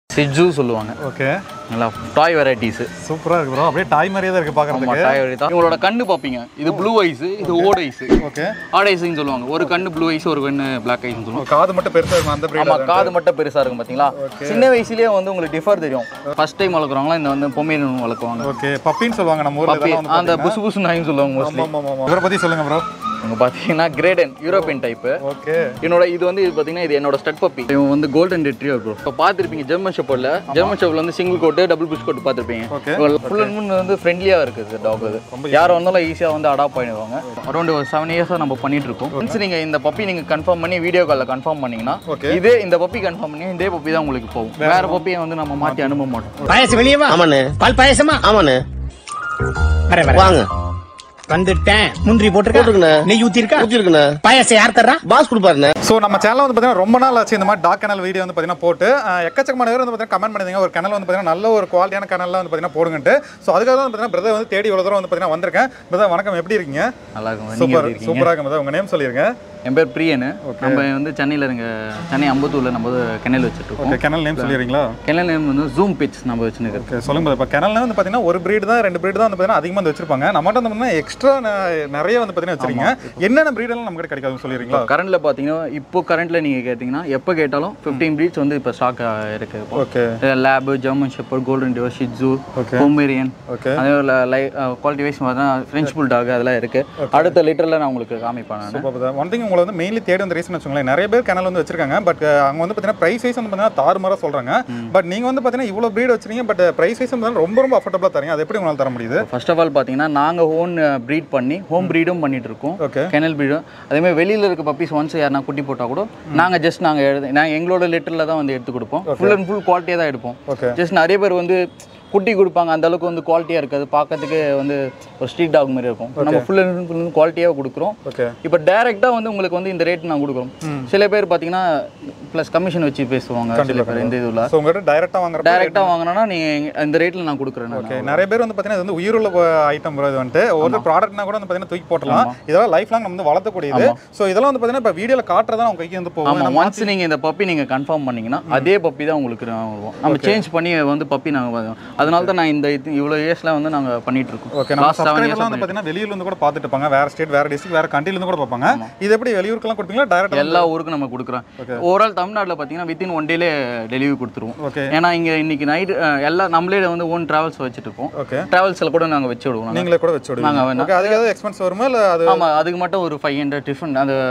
சிஜு சொல்லுவாங்க ஓகே நல்லா டாய் வெரைட்டிஸ் சூப்பரா இருக்கு ப்ரோ அப்படியே டாய் மாதிரியே தான் இருக்கு ஆமா பார்க்கறதுக்கு டாய் வெரைட்டி தான் இவங்களோட கண்ணு பார்ப்பீங்க இது ப்ளூ ஐஸ் இது ஓட் ஐஸ் ஓகே ஆட் ஐஸ்னு சொல்லுவாங்க ஒரு கண்ணு ப்ளூ ஐஸ் ஒரு கண்ணு பிளாக் ஐஸ்னு சொல்லுவாங்க காது மட்டும் பெருசா இருக்கும் அந்த ஆமா பிரீட் காது மட்டும் பெருசா இருக்கும் பாத்தீங்களா சின்ன வயசுலயே வந்து உங்களுக்கு டிஃபர் தெரியும் ஃபர்ஸ்ட் டைம் வளர்க்குறவங்களாம் இந்த வந்து பொம்மேரியன் வளர்க்குவாங்க ஓகே பப்பின்னு சொல்லுவாங்க நம்ம ஊர்ல பப்பி இதெல்லாம் வந்து அந்த புசு புசு நாயின்னு சொல்லுவாங்க மோஸ்ட்லி ஆமா ஆமா ஆமா இவரை பத்தி சொல்லுங்க ப்ரோ இவங்க பார்த்தீங்கன்னா கிரேடன் யூரோப்பியன் டைப்பு ஓகே என்னோட இது வந்து இது பார்த்தீங்கன்னா இது என்னோட ஸ்டட் பப்பி இவன் வந்து கோல்டன் ரெட்ரியர் ப்ரோ இப்போ பார்த்துருப்பீங்க ஜெர்மன் ஷெப்பர்டில் ஜெர்மன் ஷெப்பர்டில் வந்து single coat double plush coat பார்த்துருப்பீங்க Okay. ஃபுல் அண்ட் ஃபுல் வந்து ஃப்ரெண்ட்லியாக இருக்குது டாக் இது யார் வந்தாலும் ஈஸியாக வந்து அடாப்ட் பண்ணிடுவாங்க அரௌண்ட் ஒரு செவன் இயர்ஸாக நம்ம பண்ணிட்டு இருக்கோம் ஒன்ஸ் நீங்கள் இந்த பப்பி நீங்கள் கன்ஃபார்ம் பண்ணி வீடியோ காலில் கன்ஃபார்ம் பண்ணீங்கன்னா Okay. இதே இந்த பப்பி கன்ஃபார்ம் பண்ணி இதே பப்பி தான் உங்களுக்கு போகும் வேற பப்பியை வந்து நம்ம மாற்றி அனுப்ப மாட்டோம் பாயசம் வெளியே வா ஆமாண்ணே பால் பாயசமா ஆமாண்ணே வர வர வாங்க வந்துட்டேன் முந்திரி போட்டிருக்கண்ணே. போட்டிருக்கா நெய் ஊத்தி இருக்கா ஊத்திருக்குண்ணே பாயசம் யார் தர்றா பாஸ் கொடுப்பாருண்ணே ஸோ நம்ம சேனல் வந்து பார்த்தீங்கன்னா ரொம்ப நாள் ஆச்சு இந்த மாதிரி டாக் கனல் வீடியோ வந்து பார்த்தீங்கன்னா போட்டு அஹ், எக்கச்சக்கமான பேர் வந்து பார்த்தீங்கன்னா கமெண்ட் பண்ணிருந்தீங்க ஒரு கனல் வந்து பார்த்தீங்கன்னா நல்ல ஒரு குவாலிட்டியான கனல்லாம் வந்து பார்த்தீங்கன்னா போடுங்கன்ட்டு ஸோ அதுக்காக தான் வந்து பார்த்தீங்கன்னா பிரதர் வந்து தேடி இவ்வளோ தூரம் வந்து பார்த்தீங்கன்னா வந்திருக்கேன் பிரதர் வணக்கம் எப்படி இருக்கீங்க நல்லா இருக்கும் நீங்கள் சூப்பர் எப்படி இருக்கீங்க சூப்பராக இருக்கும் பிரதர் உங்கள் நேம் சொல்லிருங்க என் பேர் பிரியனு நம்ம வந்து சென்னையில் இருங்க சென்னை அம்பத்தூரில் நம்ம வந்து கெனல் வச்சுட்ருக்கோம் ஓகே கனல் நேம் சொல்லிடுறீங்களா கெனல் நேம் வந்து ஜூம் பிட்ஸ் நம்ம வச்சுருக்கோம் ஓகே சொல்லுங்க இப்போ கனல்ல வந்து பார்த்தீங்கன்னா ஒரு breed தான் ரெண்டு breed தான் வந்து பார்த்தீங்கன்னா அதிகமாக வந்து வச்சிருப்பாங்க நம்மகிட்ட வந்து பார்த்தீங்கன்னா எக்ஸ்ட்ரா நிறைய வந்து பார்த்தீங்கன்னா வச்சிருக்கீங்க என்னென்ன breed எல்லாம் நம்ம கிட்ட கிடைக்காதுன்னு சொல்லிடுறீங்களா கரண்ட்ல பாத்தீங்கன்னா இப்போ கரண்ட்ல நீங்க கேட்டீங்கன்னா எப்போ கேட்டாலும் 15 ப்ரீட்ஸ் வந்து இப்போ ஸ்டாக் இருக்கு okay lab German shepherd golden retriever shih tzu Okay. Pomeranian okay அதே குவாலிட்டி வைஸ் பார்த்தீங்கன்னா ஃப்ரெஞ்ச் புல் டாக் அதெல்லாம் இருக்கு அடுத்த லிட்டரில் நான் உங்களுக்கு காமிப்பேன் நான் சூப்பர் ஒன் திங் உங்களை வந்து மெயின்லி தேடி வந்த ரீசன் வச்சுக்கோங்களேன் நிறைய பேர் கனல் வந்து வச்சிருக்காங்க பட் அவங்க வந்து பார்த்தீங்கன்னா ப்ரைஸ் வைஸ் வந்து பார்த்தீங்கன்னா தாறுமாறாக சொல்றாங்க பட் நீங்க வந்து பார்த்தீங்கன்னா இவ்வளோ breed வச்சிருக்கீங்க பட் ப்ரைஸ் வைஸ் வந்து ரொம்ப ரொம்ப அஃபோர்டபுளாக தரீங்க அது எப்படி உங்களால் தர முடியுது ஃபர்ஸ்ட் ஆஃப் ஆல் பார்த்தீங்கன்னா நாங்கள் ஓன் ப்ரீட் பண்ணி ஹோம் ப்ரீடும் பண்ணிட்டு இருக்கோம் ஓகே கெனல் ப்ரீடும் அதேமாதிரி வெளியில் இருக்க பப்பீஸ் ஒன்ஸ் யாருனா குட்டி போட்டால் கூட நாங்கள் ஜஸ்ட் நாங்கள் எழுது நாங்கள் எங்களோட லிட்டரில் தான் வந்து எடுத்து கொடுப்போம் ஃபுல் அண்ட் ஃபுல் குவாலிட்டியாக தான் எடுப்போம் ஓகே ஜஸ்ட் நிறைய பேர் வந்து குட்டி கொடுப்பாங்க அந்த அளவுக்கு வந்து குவாலிட்டியாக இருக்காது பார்க்கறதுக்கு வந்து ஒரு ஸ்ட்ரீட் டாக் மாதிரி இருக்கும் நம்ம ஃபுல் அண்ட் ஃபுல் குவாலிட்டியாக கொடுக்குறோம் ஓகே இப்போ டேரெக்டாக வந்து உங்களுக்கு வந்து இந்த ரேட் நான் கொடுக்குறோம் சில பேர் பார்த்தீங்கன்னா ப்ளஸ் கமிஷன் வச்சு பேசுவாங்க சில பேர் இந்த இதுல ஸோ உங்கள்கிட்ட டைரெக்டாக வாங்குற டேரெக்டாக வாங்கினா நீங்கள் இந்த ரேட்டில் நான் கொடுக்குறேன் நான். ஓகே நிறைய பேர் வந்து பார்த்தீங்கன்னா இது வந்து உயிருள்ள ஐட்டம் ப்ரோ இது வந்துட்டு ஒரு ப்ராடக்ட்னா கூட வந்து பார்த்தீங்கன்னா தூக்கி போட்டலாம் இதெல்லாம் லைஃப் லாங் நம்ம வந்து வளர்த்தக்கூடியது ஸோ இதெல்லாம் வந்து பார்த்தீங்கன்னா இப்போ வீடியோவில் காட்டுறதா அவங்க கைக்கு வந்து போகும் ஆமாம் ஒன்ஸ் நீங்கள் இந்த பப்பி நீங்கள் கன்ஃபார்ம் பண்ணீங்கன்னா அதே பப்பி தான் உங்களுக்கு நான் வருவோம் நம்ம சேஞ்ச் பண்ணி வந்து பப்பி நாங்கள் அதனால தான் நான் இந்த இது இவ்வளோ இயர்ஸில் வந்து நாங்கள் பண்ணிட்டு இருக்கோம் ஓகே நம்ம லாஸ்ட் செவன் சப்ஸ்கிரைபர்லாம் இயர்ஸ் வந்து பார்த்தீங்கன்னா வெளியூர்ல இருந்து கூட பார்த்துட்டு இருப்பாங்க வேற ஸ்டேட் வேற டிஸ்ட்ரிக்ட் வேற countryல இருந்து கூட பார்ப்பாங்க இது எப்படி வெளியூருக்கெல்லாம் கொடுப்பீங்களா டைரக்டா எல்லா ஊருக்கும் நம்ம கொடுக்குறோம் ஓவரால் தமிழ்நாட்டில் பார்த்தீங்கன்னா வித்தின் ஒன் டேலே டெலிவரி கொடுத்துருவோம் ஓகே ஏன்னா இங்கே இன்னைக்கு நைட் எல்லாம் நம்மளே வந்து ஓன் ட்ராவல்ஸ் வச்சுட்டு இருக்கோம் ஓகே ட்ராவல்ஸில் கூட நாங்கள் வச்சு விடுவோம் நாங்க. நீங்களே கூட வச்சு விடுவீங்க நாங்க வேணா. ஓகே அதுக்கு ஏதாவது எக்ஸ்பென்ஸ் வருமா இல்ல அது ஆமாம் அதுக்கு மட்டும் ஒரு ஃபைவ் ஹண்ட்ரட் டிஃபன் அந்த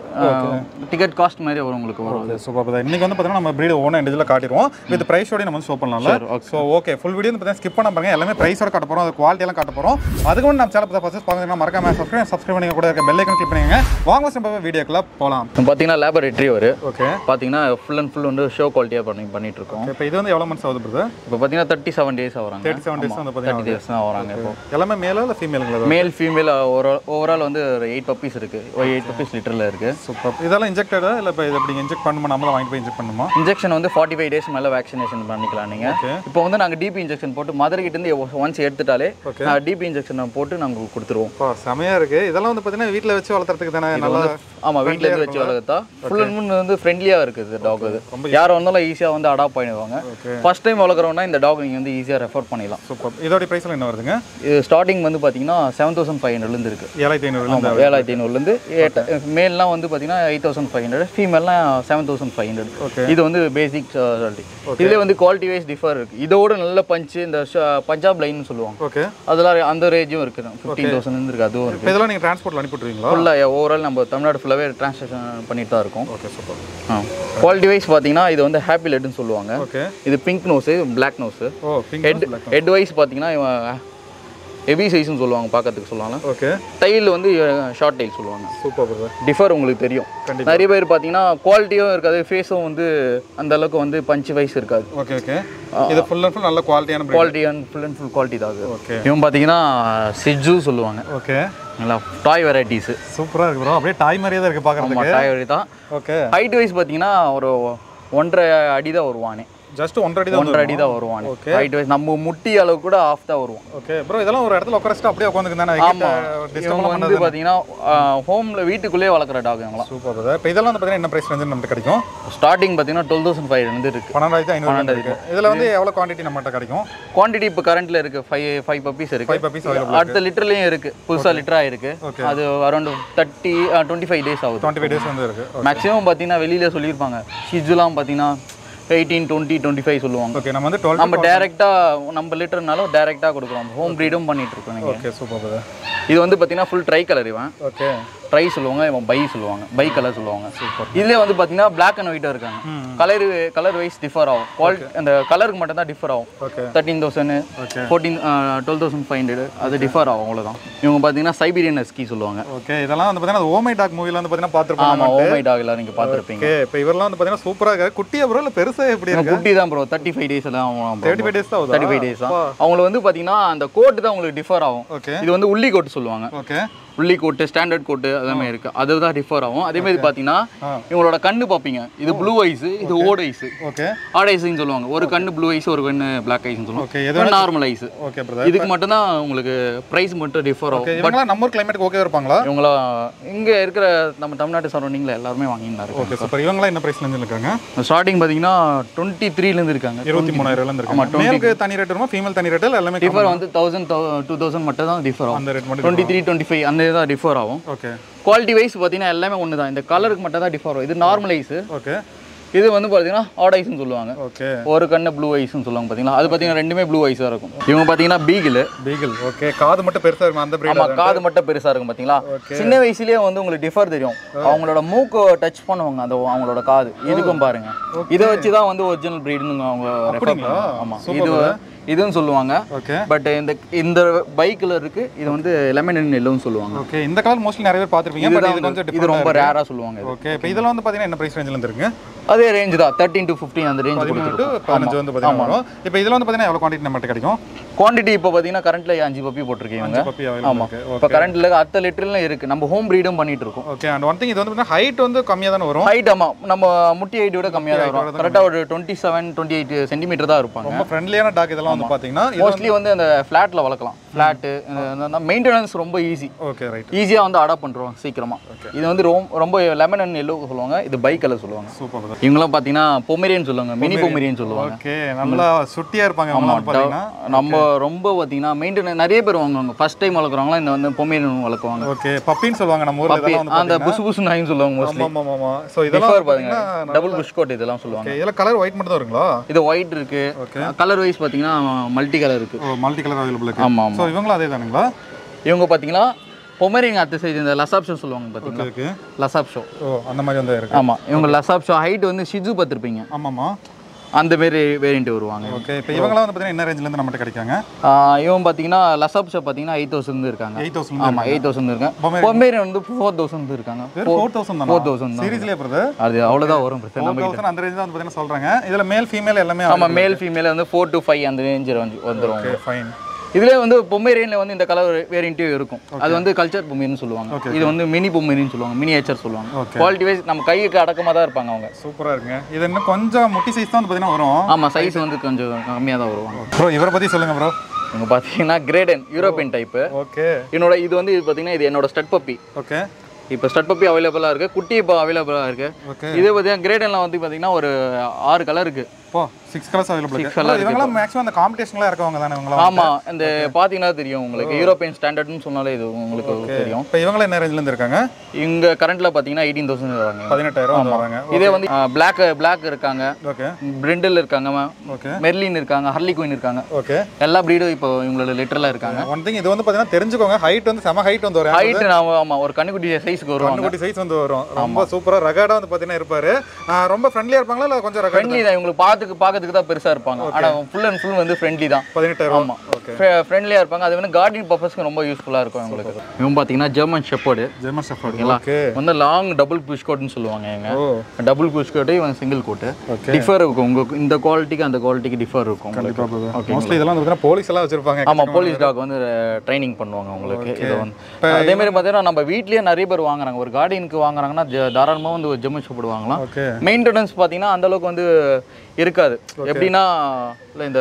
டிக்கெட் காஸ்ட் மாதிரி வரும் உங்களுக்கு வரும் அது சூப்பர் தான் இன்னைக்கு வந்து பார்த்தீங்கன்னா நம்ம பிரீட் ஓன இண்டிவிஜுவலாக காட்டிடுவோம் வித் ப்ரைஸோட நம்ம வந்து ஷோ பண்ணலாம்ல ஸோ ஓகே ஃபுல் வீடியோ வந்து பார்த்தீங்கன்னா ஸ்கிப் பண்ண பாருங்க எல்லாமே ப்ரைஸோட காட்ட போகிறோம் அது குவாலிட்டி எல்லாம் காட்ட போகிறோம் அதுக்கு வந்து நம்ம சேனல் பார்த்து ஃபஸ்ட் பார்த்தீங்கன்னா மறக்காம சப்ஸ்கிரைப் சப்ஸ்கிரைப் பண்ணி கூட இருக்க பெல் ஐக்கன் கிளிக் பண்ணுங்க வாங்க நம்ம வீடியோக்குள்ள போகலாம் இப்போ பார்த்தீங்கன்னா லேபர் ரெட்ரீவர் ஓகே பார்த்தீங்கன்னா ஃபுல் அண்ட் ஃபுல் வந்து ஷோ குவாலிட்டியாக பண்ணி பண்ணிட்டு இருக்கோம் இப்போ இது வந்து எவ்வளோ மந்த்ஸ் ஆகுது பிரதர் இப்போ பார்த்தீங்கன்னா தேர்ட்டி செவன் டேஸ் ஆகிறாங்க தேர்ட்டி செவன் டேஸ் வந்து தேர்ட்டி பார்த்தீங்கன்னா டேஸ் தான் வராங்க இப்போ எல்லாமே மேலா இல்லை ஃபீமேலுங்களா மேல் ஃபீமேல் ஓவரால் வந்து ஒரு எயிட் பப்பீஸ் இருக்கு ஒரு எயிட் பப்பீஸ் லிட்டரில் இருக்கு சூப்பர் இதெல்லாம் இன்ஜெக்டடா இல்லை இப்போ இது இப்படி இன்ஜெக்ட் பண்ணுமா நம்மள வாங்கிட்டு போய் இன்ஜெக்ட் பண்ணுமா இன்ஜெக்ஷன் வந்து ஃபார்ட்டி ஃபைவ் டேஸ் மேலே வேக்சினேஷன் பண்ணிக்கலாம் நீங்கள் Okay. இப்போ வந்து நாங்கள் டிபி இன்ஜெக்ஷன் போட்டு மதர் கிட்ட இருந்து ஒன்ஸ் எடுத்துட்டாலே டிபி இன்ஜெக்ஷன் போட்டு நாங்கள் கொடுத்துருவோம் அப்பா செமையா இருக்கு இதெல்லாம் வந்து பார்த்தீங்கன்னா வீட்டில் வச்சு வளர்த்துறதுக்கு தானே நல்லா ஆமாம் வீட்டில் இருந்து வச்சு வளர்த்தா ஃபுல் அண்ட் ஃபுல் வந்து ஃப்ரெண்ட்லியாக இருக்குது டாக் அது யார் வந்தாலும் ஈஸியாக வந்து அடாப்ட் பண்ணிடுவாங்க ஃபர்ஸ்ட் டைம் வளர்க்குறோன்னா இந்த டாக் நீங்கள் வந்து ஈஸியாக ரெஃபர் பண்ணிடலாம் சூப்பர் இதோட ப்ரைஸ்ல என்ன வருதுங்க இது ஸ்டார்டிங் வந்து பார்த்தீங்கன்னா செவன் தௌசண்ட் ஃபைவ் ஹண்ட்ரட்லேருந்து இருக்குது ஏழாயிரத்தி ஐநூறு ஆமாம் ஏழாயிரத்தி ஐநூறுலேருந்து மேல்லாம் வந்து பார்த்தீங்கன்னா எயிட் தௌசண்ட் ஃபைவ் ஹண்ட்ரட் ஃபீமேல்லாம் செவன் தௌசண்ட் ஃபைவ் ஹண்ட்ரட் இது வந்து பேசிக் குவாலிட்டி இதுலேயே வந்து குவாலிட்டி வைஸ் டிஃபர் இருக்குது இதோட நல்ல பஞ்சு இந்த ஷ- பஞ்சாப் லைன்னு சொல்லுவாங்க ஓகே அதெல்லாம் அந்த ரேஞ்சும் இருக்குது ஃபிஃப்டீன் தௌசண்ட் இருக்குது அதுவும் இருக்குது இப்போ இதெல்லாம் நீங்கள் டிரான்ஸ்போர்ட்டில் அனுப்பிட்டுருவீங்களா ஃபுல்லாக ஓவரால் நம்ம தமிழ்நாடு ஃபுல்லாகவே டிரான்ஸ்லேஷன் பண்ணிட்டு தான் இருக்கோம் ஓகே சூப்பர் ஆ குவாலிட்டி வைஸ் பார்த்தீங்கன்னா இது வந்து ஹாப்பி லெட்னு சொல்லுவாங்க ஓகே இது பிங்க் நோஸு பிளாக் நோஸு ஓ பிங்க் ஹெட் ஹெட் வைஸ் பார்த்தீங்கன்னா இவன் ஹெவி சைஸ்னு சொல்லுவாங்க பார்க்கறதுக்கு சொல்லுவாங்க ஓகே டைல் வந்து ஷார்ட் டைல் சொல்லுவாங்க சூப்பர் பிரதர் டிஃபர் உங்களுக்கு தெரியும் கண்டிப்பா. நிறைய பேர் பார்த்தீங்கன்னா குவாலிட்டியும் இருக்காது ஃபேஸும் வந்து அந்த அளவுக்கு வந்து பஞ்ச் வைஸ் இருக்காது ஓகே ஓகே இது ஃபுல் அண்ட் ஃபுல் நல்ல குவாலிட்டியான breed. Quality and full and full quality தான் அது ஓகே இவன் பார்த்தீங்கன்னா சிஜு சொல்லுவாங்க ஓகே நல்லா டாய் வெரைட்டிஸ் சூப்பராக இருக்கு ப்ரோ அப்படியே டாய் மாதிரியே தான் இருக்கு ஆமாம் பார்க்கறதுக்கு டாய் வெரைட்டி தான் ஓகே ஹைட் வைஸ் பார்த்தீங்கன்னா ஒரு ஒன்றரை அடி தான் வருவானே ஜஸ்ட் ஒன்றரை அடி தான் ஒன்றரை அடி தான் வருவான் ஹைட் வைஸ் நம்ம முட்டி அளவு கூட ஆஃப் தான் வருவான் ஓகே ப்ரோ இதெல்லாம் ஒரு இடத்துல உட்காரச்சிட்டு அப்படியே உட்காந்துக்கு தானே ஆமா இவங்க வந்து பாத்தீங்கன்னா ஹோம்ல வீட்டுக்குள்ளேயே வளர்க்குற டாக் இவங்களாம் சூப்பர் பிரதர் இப்போ இதெல்லாம் வந்து பார்த்தீங்கன்னா என்ன ப்ரைஸ் ரேஞ்சு நமக்கு கிடைக்கும் ஸ்டார்டிங் பாத்தீங்கன்னா டுவெல் தௌசண்ட் ஃபைவ் இருந்து இருக்கு பன்னெண்டாயிரத்தி ஐநூறு இருக்கு இதில் வந்து எவ்வளோ குவான்டிட்டி நம்மகிட்ட கிடைக்கும் குவான்டிட்டி இப்போ கரண்ட்ல இருக்கு ஃபைவ் ஃபைவ் பப்பீஸ் இருக்கு ஃபைவ் பப்பீஸ் அவைலபிள் அடுத்த லிட்டர்லயும் இருக்கு புதுசா லிட்டரா இருக்கு அது around thirty twenty five days ஆகுது டுவெண்ட்டி ஃபைவ் டேஸ் வந்து இருக்கு மேக்ஸிமம் பார்த்தீங்கன்னா வெளியில சொல்லியிருப்பாங்க ஷிஜுலாம் பார்த்தீங்கன்னா எயிட்டீன் டுவெண்ட்டி டுவெண்ட்டி ஃபைவ் சொல்லுவாங்க ஓகே நம்ம வந்து டுவெல் நம்ம டேரெக்டா நம்ம லிட்டர்னாலும் டேரெக்டாக கொடுக்குறோம் ஹோம் ப்ரீடும் பண்ணிட்டு இருக்கோம் நீங்க ஓகே சூப்பர் பிரதர் இது வந்து பார்த்தீங்கன்னா ஃபுல் ட்ரை கலர் இவன் ஓகே ட்ரை சொல்லுவாங்க இவன் பை சொல்லுவாங்க பை கலர் சொல்லுவாங்க இதுலேயே வந்து பார்த்தீங்கன்னா பிளாக் அண்ட் ஒயிட்டாக இருக்காங்க கலர் கலர் வைஸ் டிஃபர் ஆகும் குவாலிட்டி அந்த கலருக்கு மட்டும் தான் டிஃபர் ஆகும் okay thirteen thousand fourteen twelve thousand five hundred அது டிஃபர் ஆகும் அவ்வளோதான் இவங்க பார்த்தீங்கன்னா சைபீரியன் ஸ்கி சொல்லுவாங்க ஓகே இதெல்லாம் வந்து பார்த்தீங்கன்னா ஓமை டாக் மூவில வந்து பார்த்தீங்கன்னா பார்த்துருப்பாங்க ஆமாம் ஓமை டாக் எல்லாம் நீங்கள் பார்த்துருப்பீங்க ஓகே இப்போ இவரெல்லாம் வந்து பார்த்தீங்கன்னா சூப்பராக இருக்கு குட்டியா ப்ரோ இல்லை பெருசாக எப்படி இருக்கு குட்டி தான் ப்ரோ தேர்ட்டி ஃபைவ் டேஸ் எல்லாம் தேர்ட்டி ஃபைவ் டேஸ் தான் ஆகுதா தேர்ட்டி ஃபைவ் டேஸ் தான் அவங்களுக்கு வந்து பார்த்தீங்கன்னா அந்த கோட்டு தான் உங்களுக்கு டிஃபர் ஆகும் ஓகே இது வந்து உள்ளி கோட்டு சொல்லுவாங்க ஓகே உள்ளி கோட்டு ஸ்டாண்டர்ட் கோட்டு அதே மாதிரி இருக்கு அதுதான் டிஃபர் ஆகும் அதே மாதிரி பார்த்தீங்கன்னா ஆ. இவங்களோட கண்ணு பார்ப்பீங்க இது ப்ளூ ஐஸ் இது ஓட் ஐஸ் ஓகே ஆட் ஐஸ்ன்னு சொல்லுவாங்க ஒரு கண்ணு ப்ளூ ஐஸ் ஒரு கண்ணு பிளாக் ஐஸ்னு சொல்லுவாங்க ஓகே எது ஒரு நார்மல் ஐஸ் ஓகே பிரதர் இதுக்கு மட்டும்தான் உங்களுக்கு ப்ரைஸ் மட்டும் டிஃபர் ஓகே ஆகும் இவங்களாம் நம்ம ஊர் கிளைமேட்டுக்கு ஓகே இருப்பாங்களா இவங்களா இங்க இருக்கிற நம்ம தமிழ்நாட்டு சரௌண்டிங்ல எல்லாருமே வாங்கிட்டு தான் ஓகே சூப்பர் இவங்களாம் என்ன ப்ரைஸ்ல இருந்து இருக்காங்க ஸ்டார்டிங் பார்த்தீங்கன்னா டுவெண்ட்டி த்ரீலேருந்து இருக்காங்க இருபத்தி மூணாயிரம் இருந்து ஆமா, இருக்காங்க மேலுக்கு தனி ரேட் வருமா ஃபீமேல் தனி ரேட் எல்லாமே டிஃபர் வந்து தௌசண்ட் டூ தௌசண்ட் மட்டும் தான் டிஃபர் ஆகும் அந்த ரேட் மட்டும் டுவெண்ட்டி த்ரீ டுவெண்ட்டி ஃபைவ் அந்த இதான் டிஃபர் ஆகும் ஓகே குவாலிட்டி வைஸ் பார்த்தீங்கன்னா எல்லாமே ஒன்று தான் இந்த கலருக்கு மட்டும் தான் டிஃபர் ஆகும் இது நார்மல் ஐஸ் ஓகே இது வந்து பார்த்தீங்கன்னா ஆட் ஐஸ்னு சொல்லுவாங்க ஓகே ஒரு கண்ணு ப்ளூ ஐஸ்னு சொல்லுவாங்க பார்த்தீங்களா அது பார்த்தீங்கன்னா ரெண்டுமே ப்ளூ ஐஸாக இருக்கும் இவங்க பார்த்தீங்கன்னா பீகிள் பீகிள் ஓகே காது மட்டும் பெருசா இருக்கும் அந்த பிரீட் ஆமா காது மட்டும் பெருசா இருக்கும் பாத்தீங்களா சின்ன வயசுலயே வந்து உங்களுக்கு டிஃபர் தெரியும் அவங்களோட மூக்கு டச் பண்ணுவாங்க அந்த அவங்களோட காது இதுக்கும் பாருங்க இதை வச்சு தான் வந்து ஒரிஜினல் பிரீடுன்னு அவங்க ரெஃபர் பண்ணுவாங்க ஆமா இது இதுன்னு சொல்லுவாங்க ஓகே பட் இந்த இந்த பைக்கில் இருக்கு இது வந்து லெமன் அண்ட் எல்லோன்னு சொல்லுவாங்க ஓகே இந்த கலர் மோஸ்ட்லி நிறைய பேர் பார்த்துருப்பீங்க பட் இது கொஞ்சம் இது ரொம்ப ரேரா சொல்லுவாங்க இது. ஓகே இப்போ இதெல்லாம் வந்து பார்த்தீங்கன்னா என்ன ப்ரைஸ் ரேஞ்சில் இருந்துருங்க அதே ரேஞ்ச் தான் தேர்ட்டின் டு ஃபிஃப்டீன் அந்த ரேஞ்ச் பதிமூணு டு பதினஞ்சு வந்து பார்த்தீங்கன்னா வரும் இப்போ இதில் வந்து பார்த்தீங்கன்னா எவ்வளோ குவான்டிட்டி நம்மகிட்ட கிடைக்கும் குவாண்டிட்டி இப்போ பார்த்தீங்கன்னா கரண்ட்ல அஞ்சு பப்பி போட்டிருக்கீங்க பப்பி ஆமா அவைலபிள் இருக்கு இப்போ கரண்ட்ல அத்த லிட்டர்லாம் இருக்கு நம்ம ஹோம் ப்ரீடும் பண்ணிட்டு இருக்கோம் ஓகே அண்ட் ஒன் திங் இது வந்து பார்த்தீங்கன்னா ஹைட் வந்து கம்மியாக தானே வரும் ஹைட் ஆமா நம்ம முட்டி ஹைட் விட கம்மியாக தான் வரும் கரெக்டாக ஒரு twenty seven twenty eight centimetre தான் இருப்பாங்க ரொம்ப ஃப்ரெண்ட்லியான டாக் இதெல்லாம் வந்து பார்த்தீங்கன்னா இது மோஸ்ட்லி வந்து அந்த ஃப்ளாட்டில் வளர்க்கலாம் ஃப்ளாட்டு மெயின்டெனன்ஸ் ரொம்ப ஈஸி ஓகே ரைட் ஈஸியாக வந்து அடாப்ட் பண்ணுறோம் சீக்கிரமா இது வந்து ரொம்ப ரொம்ப லெமன் அண்ட் எல்லோ சொல்லுவாங்க இது பைக் கலர் சொல்லுவாங்க சூப்பர் இவங்களாம் பார்த்தீங்கன்னா பொமேரியன் சொல்லுவாங்க மினி பொமேரியன் சொல்லுவாங்க ஓகே நல்லா சுட்டியாக இருப்பாங்க இவங்க வந்து பார்த்தீங்கன்னா நம்ம ரொம்ப பார்த்தீங்கன்னா மெயின்டெனன் நிறைய பேர் வாங்குவாங்க ஃபர்ஸ்ட் டைம் வளர்க்குறவங்களாம் இந்த வந்து பொமேரியன் வளர்க்குவாங்க ஓகே பப்பின்னு சொல்லுவாங்க நம்ம ஊரில் இதெல்லாம் வந்து அந்த புசு புசு நாயின்னு சொல்லுவாங்க மோஸ்ட்லி ஆமாம் ஆமாம் ஆமாம் ஸோ இதெல்லாம் டிஃபர் பாருங்க டபுள் புஷ் கோட் இதெல்லாம் சொல்லுவாங்க ஓகே இதில் கலர் ஒயிட் மட்டும் தான் வருங்களா இது ஒயிட் இருக்கு Okay. கலர் வைஸ் பார்த்தீங்கன்னா மல்டி கலர் இருக்கு ஓ மல்டி கலர் அவைலபிள் இருக்கு ஆமா ஆமா ஸோ இவங்களும் அதே தானுங்களா இவங்க பார்த்தீங்கன்னா பொமேரியன் அத்த சைடு இந்த லசாப் ஷோ சொல்லுவாங்க பார்த்தீங்களா இருக்கு லசாப் ஷோ ஓ அந்த மாதிரி வந்து இருக்கு ஆமா இவங்க லசாப் ஷோ ஹைட் வந்து ஷிஜு பார்த்துருப்பீங்க ஆமாம்மா அந்த மாரி வேரியண்ட் வருவாங்க ஓகே இப்போ இவங்களாம் வந்து பார்த்தீங்கன்னா என்ன ரேஞ்சிலேருந்து நம்மகிட்ட கிடைக்காங்க ஆஹ் இவன் பார்த்தீங்கன்னா லசாப் ஷோ பார்த்தீங்கன்னா எயிட் தௌசண்ட் இருக்காங்க எயிட் தௌசண்ட் ஆமா எயிட் தௌசண்ட் இருக்காங்க Pomerian. பொமேரியன் வந்து ஃபோர் தௌசண்ட் இருக்காங்க ஃபோர் தௌசண்ட் தான் ஃபோர் தௌசண்ட் தான் சீரியஸ்லேயே பிரதர் அது அவ்வளோதான் வரும் பிரச்சனை ஃபோர் நம்ம தௌசண்ட் அந்த ரேஞ்ச் தான் வந்து பார்த்தீங்கன்னா சொல்கிறாங்க இதில் மேல் ஃபீமேல் எல்லாமே ஆமா மேல் ஃபீமேல் வந்து ஃபோர் டு ஃபைவ் அந்த ரேஞ்ச் வந்துரும் ஓகே ஃபைன் இதுல வந்து பொம்மேரியன்ல வந்து இந்த கலர் வேரியண்ட்டும் இருக்கும் அது வந்து கல்ச்சர் பொம்மேரியன் சொல்லுவாங்க இது வந்து மினி பொம்மேரியன் சொல்லுவாங்க மினியேச்சர் சொல்லுவாங்க Okay. குவாலிட்டி வைஸ் நம்ம கைக்கு அடக்கமா தான் இருப்பாங்க அவங்க சூப்பராக இருக்குங்க இது இன்னும் கொஞ்சம் முட்டி சைஸ் தான் வந்து பார்த்தீங்கன்னா வரும் ஆமா சைஸ் வந்து கொஞ்சம் கம்மியா தான் வருவாங்க ப்ரோ இவரை பற்றி சொல்லுங்க ப்ரோ இவங்க பார்த்தீங்கன்னா கிரேடன் யூரோப்பியன் டைப்பு ஓகே என்னோட இது வந்து இது பார்த்தீங்கன்னா இது என்னோட ஸ்டட் பப்பி ஓகே இப்போ ஸ்டட் பப்பி அவைலபிளாக இருக்கு குட்டி இப்போ அவைலபிளாக இருக்கு ஓகே இதே பார்த்தீங்கன்னா கிரேடன்ல வந்து பார்த்தீங்கன்னா ஒரு ஆறு கலர் இருக்கு போ சிக்ஸ் கலர்ஸ் அவைலபிள் இருக்கு colour Bro, இவங்களாம் மேக்ஸிமம் அந்த காம்படிஷன்லாம் இருக்கவங்க தானே இவங்களாம் ஆமா இந்த பார்த்தீங்கன்னா தெரியும் உங்களுக்கு யூரோப்பியன் ஸ்டாண்டர்ட்னு சொன்னாலே இது உங்களுக்கு தெரியும் இப்போ இவங்களாம் என்ன ரேஞ்சில் இருந்து இருக்காங்க இங்க கரண்ட்ல பார்த்தீங்கன்னா எயிட்டீன் தௌசண்ட் வராங்க பதினெட்டாயிரம் வந்து வராங்க இதே வந்து பிளாக் பிளாக் இருக்காங்க ஓகே பிரிண்டில் இருக்காங்க ஓகே மெர்லின் இருக்காங்க ஹர்லி குயின் இருக்காங்க ஓகே எல்லா ப்ரீடும் இப்போ இவங்களோட லிட்டரில் இருக்காங்க ஒன் திங் இது வந்து பார்த்தீங்கன்னா தெரிஞ்சுக்கோங்க ஹைட் வந்து செம ஹைட் வந்து வரும் ஹைட் நான் ஆமா ஒரு கண்ணுக்குட்டி சைஸ்க்கு வருவாங்க கண்ணுக்குட்டி சைஸ் வந்து வரும் ரொம்ப சூப்பரா ரகாடா வந்து பார்த்தீங்கன்னா இருப்பாரு ஆஹ் ரொம்ப ஃப்ரெண்ட்லியா இருப்பாங்களா இல்லை கொஞ்சம் ரகாட் ஃப்ரெண்ட்லி தான் இவங்களுக்கு பார்த்துக்கு பார்க்கறதுக்கு தான் பெருசா இருப்பாங்க ஆனா ஃபுல் அண்ட் ஃபுல் வந்து ஃப்ரெண்ட்லி தான் பதினெட்டாயிரம் ஆமா ஓகே ஃப்ரெண்ட்லியா இருப்பாங்க அது வந்து கார்டனிங் பர்பஸ்க்கு ரொம்ப யூஸ்ஃபுல்லா இருக்கும் இவங்களுக்கு இவங்க பார்த்தீங்கன்னா ஜெர்மன் ஷெப்பர்டு ஜெர்மன் ஷெஃபர்ட் ஓகேங்களா ஓகே வந்து லாங் டபுள் புஷ் கோட்னு சொல்லுவாங்க எங்க ஓ டபுள் புஷ் கோட்டு இவன் சிங்கிள் கோட்டு Okay. டிஃபர் இருக்கும் உங்களுக்கு இந்த குவாலிட்டிக்கு அந்த குவாலிட்டிக்கு டிஃபர் இருக்கும் உங்களுக்கு ஓகே மோஸ்ட்லி இதெல்லாம் வந்து பார்த்தீங்கன்னா போலீஸ் எல்லாம் வச்சிருப்பாங்க ஆமா போலீஸ் டாக் வந்து ட்ரைனிங் பண்ணுவாங்க உங்களுக்கு இது வந்து அதே மாதிரி பார்த்தீங்கன்னா நம்ம வீட்லயே நிறைய பேர் வாங்குறாங்க ஒரு கார்டனுக்கு வாங்குறாங்கன்னா ஜ- தாராளமா வந்து ஒரு ஜெம்மு ஷெப்பர்டு வாங்கலாம் ஓகே மெயின்டெனன்ஸ் பார்த்தீங்கன்னா அந்த அளவுக்கு வந்து இருக்காது எப்படின்னா இல்ல இந்த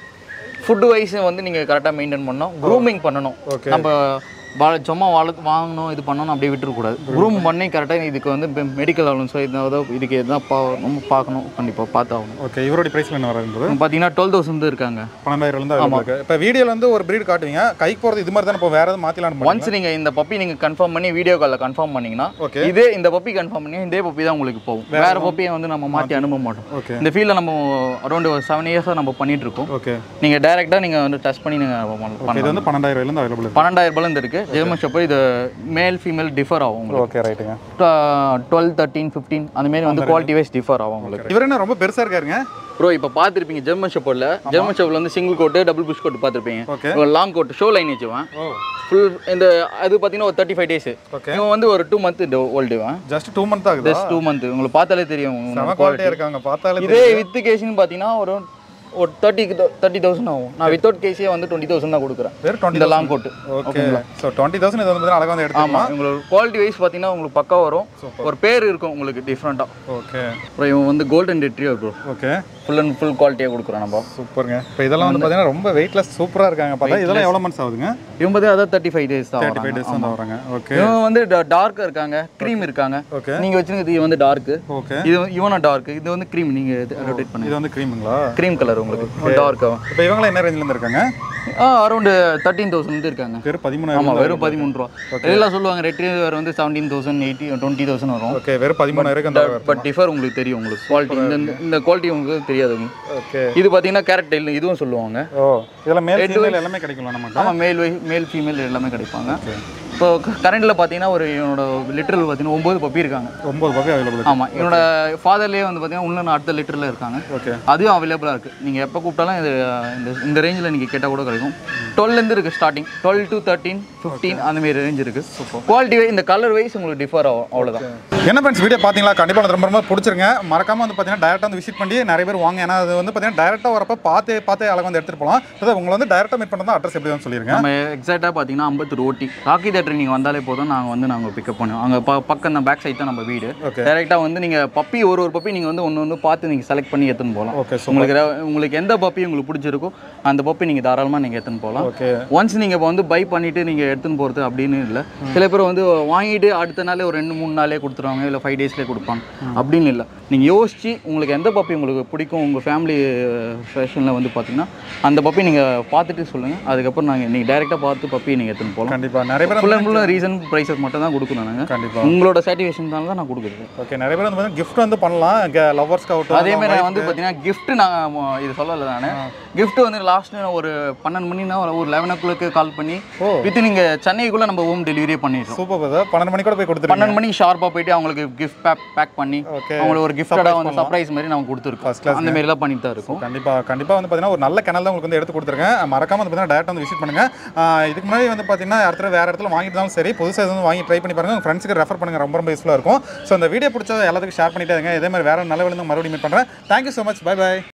ஃபுட் வைஸ் வந்து நீங்கள் கரெக்டாக மெயின்டைன் பண்ணணும் க்ரூமிங் பண்ணணும் Okay. நம்ம வா சும்மா வள வாங்கணும் இது பண்ணணும் அப்படியே விட்டுறக்கூடாது க்ரூம் பண்ணி கரெக்டாக இதுக்கு வந்து மெடிக்கல் அலவன்ஸோ இதோ இதுக்கு எதுனா பா நம்ம பார்க்கணும் கண்டிப்பாக பார்த்தாகணும் ஓகே இவருடைய ப்ரைஸில் என்ன வருது பார்த்தீங்கன்னா டுவெல் தௌசண்ட் இருக்காங்க பன்னெண்டாயிரம் இருந்து available இருக்கு இப்போ வீடியோவில் வந்து ஒரு breed காட்டுவீங்க கைக்கு போகிறது இது மாதிரி தானே இப்போ வேற எதுவும் மாற்றிலாம் ஒன்ஸ் நீங்கள் இந்த பப்பி நீங்கள் கன்ஃபார்ம் பண்ணி வீடியோ காலில் கன்ஃபார்ம் பண்ணீங்கன்னா Okay. இதே இந்த பப்பி கன்ஃபார்ம் பண்ணி இதே பப்பி தான் உங்களுக்கு போகும் வேற பப்பியை வந்து நம்ம மாற்றி அனுப்ப மாட்டோம் ஓகே இந்த ஃபீல்டில் நம்ம அரௌண்ட் ஒரு செவன் இயர்ஸாக நம்ம பண்ணிட்டு இருக்கோம் ஓகே நீங்கள் டைரெக்டாக நீங்கள் வந்து டெஸ்ட் பண்ணி நீங்கள் இது பண்ணலாம் வந்து பன்னெண்டாயிரம் ரூபாயிலேருந்து அவைலபிள் இருக்கு பன்னெண்டாயிரம் ரூபாயிலேருந்து இருக்கு ஜெர்மன் ஷெப்பர் இது மேல் ஃபீமேல் டிஃபர் ஆகும் உங்களுக்கு ஓகே ரைட்டுங்க டுவெல் தேர்ட்டீன் ஃபிஃப்டீன் அந்த மாதிரி வந்து குவாலிட்டி வைஸ் டிஃபர் ஆகும் உங்களுக்கு இவர் என்ன ரொம்ப பெருசாக இருக்காருங்க ப்ரோ இப்போ பார்த்துருப்பீங்க ஜெர்மன் ஷெப்பர்டில் ஜெர்மன் ஷெப்பர்டில் வந்து single coat double plush coat பார்த்துருப்பீங்க Okay. ஒரு லாங் கோட் ஷோ லைன் வச்சுவேன் ஓ ஃபுல் இந்த அது பார்த்தீங்கன்னா ஒரு தேர்ட்டி ஃபைவ் டேஸ் Okay. இவன் வந்து ஒரு டூ மந்த் ஓல்டுவேன் ஜஸ்ட் டூ மந்த் ஆகுதா ஜஸ்ட் டூ மந்த் உங்களுக்கு பார்த்தாலே தெரியும் செம குவாலிட்டியாக இருக்காங்க பார்த்தாலே இதே வித் கேஷின்னு பார்த்தீங்கன்னா ஒரு ஒரு தேர்ட்டி தேர்ட்டி தௌசண்ட் ஆகும் நான் வித்தவுட் கேஸே வந்து டுவெண்ட்டி தௌசண்ட் தான் கொடுக்குறேன் வெறும் டுவெண்ட்டி இந்த long coat okay so twenty thousand இது வந்து பார்த்தீங்கன்னா அழகாக வந்து எடுத்துக்கலாம் ஆமாம் உங்களுக்கு குவாலிட்டி வைஸ் பார்த்தீங்கன்னா உங்களுக்கு பக்கா வரும் ஒரு பேர் இருக்கும் உங்களுக்கு டிஃப்ரெண்ட்டாக ஓகே அப்புறம் இவன் வந்து golden retriever bro okay full and full குவாலிட்டியாக கொடுக்குறோம் நம்ம சூப்பருங்க இப்போ இதெல்லாம் வந்து பார்த்தீங்கன்னா ரொம்ப வெயிட்லெஸ் சூப்பராக இருக்காங்க பார்த்தா இதெல்லாம் எவ்வளோ மந்த்ஸ் ஆகுதுங்க இவன் பார்த்தா அதான் தேர்ட்டி ஃபைவ் டேஸ் தான் தேர்ட்டி ஃபைவ் வராங்க டேஸ் வந்து வராங்க ஓகே இவன் வந்து டார்க்காக இருக்காங்க க்ரீம் இருக்காங்க ஓகே நீங்க வச்சிருக்கிறது இது வந்து டார்க்கு ஓகே இது இவனும் டார்க் இது வந்து க்ரீம் நீங்க ரொட்டேட் பண்ணுங்க இது வந்து க்ரீமுங்களா க்ரீம் கலர் உங்களுக்கு டார்க் அவன் இப்போ இவங்களாம் என்ன ரேஞ்சில் இருந்து இருக்காங்க ஆ அரௌண்ட் தேர்ட்டீன் தௌசண்ட் இருக்காங்க வெறும் பதிமூணாயிரம் ஆமா வெறும் பதிமூணு ரூபா எல்லாம் சொல்லுவாங்க ரெட்ரீவர் வந்து seventeen thousand eighty twenty thousand வரும் ஓகே வெறும் பதிமூணாயிரம் அந்த பட் டிஃபர் உங்களுக்கு தெரியும் உங்களுக்கு குவாலிட்டி இந்த இந்த குவாலிட்டி உங்களுக்கு தெரியாது உங்களுக்கு. ஓகே இது பார்த்தீங்கன்னா கேரட் டெயில் இதுவும் சொல்லுவாங்க ஓ இதெல்லாம் மேல் ஃபீமேல் எல்லாமே கிடைக்கும்ல நமக்கு ஆமாம் மேல் மேல் ஃபீமேல் எல்லாமே கிடைப்பாங்க இப்போ கரண்டில் பார்த்தீங்கன்னா ஒரு இவனோட லிட்டரில் பார்த்தீங்கன்னா ஒம்பது பப்பி இருக்காங்க ஒம்பது பக்கம் அவைலபிள் ஆமாம் இவனோட ஃபாதர்லேயே வந்து பார்த்தீங்கன்னா இன்னும் அடுத்த லிட்டரில் இருக்காங்க ஓகே அதுவும் அவைலபிளாக இருக்குது நீங்கள் எப்போ கூப்பிட்டாலும் இது இந்த இந்த ரேஞ்சில் நீங்கள் கேட்டால் கூட கிடைக்கும் டுவெல்லேருந்து இருக்குது starting twelve to thirteen fifteen அந்த மாதிரி ரேஞ்ச் இருக்குது குவாலிட்டி இந்த கலர் வைஸ் உங்களுக்கு டிஃபர் ஆகும் அவ்வளோதான் என்ன ஃப்ரெண்ட்ஸ் வீடியோ பார்த்தீங்களா கண்டிப்பாக எனக்கு ரொம்ப ரொம்ப பிடிச்சிருங்க மறக்காம வந்து பார்த்தீங்கன்னா டேரெக்டாக வந்து விசிட் பண்ணி நிறைய பேர் வாங்க ஏன்னா அது வந்து பார்த்தீங்கன்னா டேரெக்டாக வரப்போ பார்த்து பார்த்து அழகாக வந்து எடுத்துகிட்டு போகலாம் அதாவது உங்களை வந்து டேரெக்டாக மீட் பண்ணுறது அட்ரஸ் எப்படி தான் சொல்லிருங்க நம்ம எக்ஸாக்டாக பார்த்தீங்கன்னா ஐம்பத்தூர் ஓட்டி ராக்கி தேட்டர் நீங்கள் வந்தாலே போதும் நாங்கள் வந்து நாங்கள் பிக்கப் பண்ணுவோம் அங்கே ப பக்கம் தான் பேக் சைட் தான் நம்ம வீடு Okay. டேரெக்டாக வந்து நீங்கள் பப்பி ஒரு ஒரு பப்பி நீங்கள் வந்து ஒன்று ஒன்று பார்த்து நீங்கள் செலக்ட் பண்ணி எடுத்துன்னு போகலாம் ஓகே ஸோ உங்களுக்கு ர- உங்களுக்கு எந்த பப்பி உங்களுக்கு பிடிச்சிருக்கோ அந்த பப்பி நீங்கள் தாராளமாக நீங்கள் எடுத்துன்னு போகலாம் ஓகே ஒன்ஸ் நீங்கள் இப்போ வந்து பை பண்ணிவிட்டு நீங்கள் எடுத்துன்னு போகிறது அப்படின்னு இல்லை சில பேர் வந்து வாங்கிட்டு அடுத்த நாளே ஒரு ரெண்டு மூணு நாளே கொடுத்துருவாங்க இல்லை ஃபைவ் டேஸ்லேயே கொடுப்பாங்க அப்படின்னு இல்லை நீங்கள் யோசிச்சு உங்களுக்கு எந்த பப்பி உங்களுக்கு பிடிக்கும் உங்கள் ஃபேமிலி ஃபேஷனில் வந்து பார்த்தீங்கன்னா அந்த பப்பி நீங்கள் பார்த்துட்டு சொல்லுங்கள் அதுக்கப்புறம் நாங்கள் நீங்கள் டேரெக்டாக பார்த்து பப்பி நீங்கள் எடுத்துன்னு போகலாம் கண்டிப்பாக நிறைய பேர் full and full reason prices மட்டும் தான் கொடுக்கணும் நாங்கள் கண்டிப்பாக உங்களோட சாட்டிஸ்ஃபேஷன் தான் நான் கொடுக்குறது ஓகே நிறைய பேர் வந்து பார்த்தீங்கன்னா கிஃப்ட் வந்து பண்ணலாம் இங்கே லவர்ஸ்க்கு ஆகட்டும் அதே மாதிரி வந்து பார்த்தீங்கன்னா gift நான் மொ- இது சொல்லலை நான் gift வந்து லாஸ்ட் ஒரு பன்னெண்டு மணினா ஒரு லெவன் ஓ கிளாக்கு கால் பண்ணி ஓ. வித் நீங்கள் சென்னைக்குள்ளே நம்ம ஹோம் டெலிவரியே பண்ணிடுறோம் சூப்பர் பிரதர் பன்னெண்டு மணி கூட போய் கொடுத்துருங்க பன்னெண்டு மணிக்கு ஷார்ப்பாக போயிட்டு அவங்களுக்கு கிஃப்ட் பேக் பேக் பண்ணி ஓகே அவங்களுக்கு ஒரு கிஃப்டடாக வந்து சர்ப்ரைஸ் மாதிரி நம்ம கொடுத்துருக்கோம் First class அந்த மாதிரிலாம் பண்ணிட்டு தான் இருக்கும் கண்டிப்பாக கண்டிப்பாக வந்து பார்த்தீங்கன்னா ஒரு நல்ல கனல் தான் உங்களுக்கு வந்து எடுத்து கொடுத்துருக்கேன் மறக்காம வந்து பார்த்தீங்கன்னா டேரக்ட் வந்து விசிட் பண்ணுங்க ஆஹ் இதுக்கு முன்னாடி வந்து பார்த்தீங்கன்னா இடத்துல வேற இடத்துல வாங்கிட்டு இருந்தாலும் சரி புதுசாக எதுவும் வாங்கி ட்ரை பண்ணி பாருங்க உங்க ஃப்ரெண்ட்ஸுக்கு ரெஃபர் பண்ணுங்க ரொம்ப ரொம்ப யூஸ்ஃபுல்லாக இருக்கும் ஸோ இந்த வீடியோ பிடிச்ச எல்லாத்துக்கும் ஷேர் பண்ணிட்டே இருங்க இதே மாதிரி வேற நல்ல விழுந்து மறுபடியும் மீட் பண்ணுறேன் thank you so much bye by